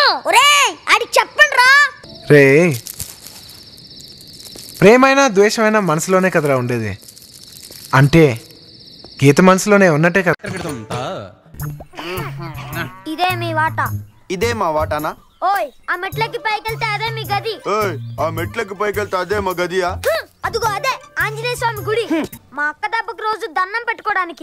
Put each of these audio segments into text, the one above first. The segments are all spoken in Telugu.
ఒరేయ్ ఆడికి చెప్పండి రా రే ప్రేమైనా ద్వేషమైనా మనసులోనే కదరా ఉండేది అంటే గీత మనసులోనే ఉన్నట్టే కదా ఇదే మీ వాట ఇదే మా వాటానా ఓయ్ ఆ మెట్లకి పైకి వెళ్తే అదే మీ గది ఏయ్ ఆ మెట్లకి పైకి వెళ్తే అదే మా గదియా హ్మ్, అదిగో అదే ఆంజనేయ స్వామి గుడి మా అక్క దెబ్బకి రోజు దండం పెట్టుకోవడానికి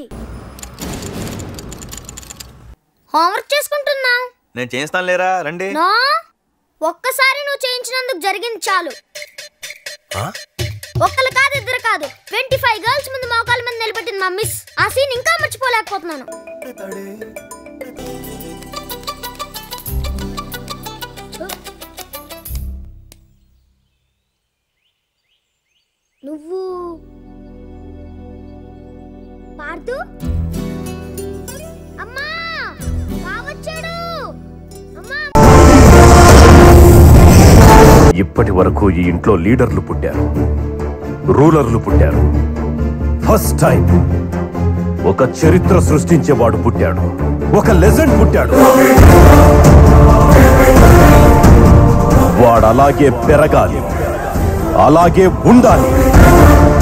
హోంవర్క్ చేసుకుంటున్నా నేను చేస్తాను లేరా రండి నో ఒక్కసారి నువ్వు చేయించినందుకు జరిగింది చాలు ఒక్కరు కాదు ఇద్దరు కాదు ట్వంటీ ఫైవ్ గర్ల్స్ ముందు మోకాల మీద నిలబెట్టింది మా మిస్ ఆ సీన్ ఇంకా మర్చిపోలేకపోతున్నాను నువ్వు పార్దు అమ్మా బావొచ్చాడు అమ్మా ఇప్పటి వరకు ఈ ఇంట్లో లీడర్లు పుట్టారు రూలర్లు పుట్టారు ఫస్ట్ టైం ఒక చరిత్ర సృష్టించేవాడు పుట్టాడు ఒక లెజెండ్ పుట్టాడు వాడు అలాగే పెరగాలి అలాగే ఉండాలి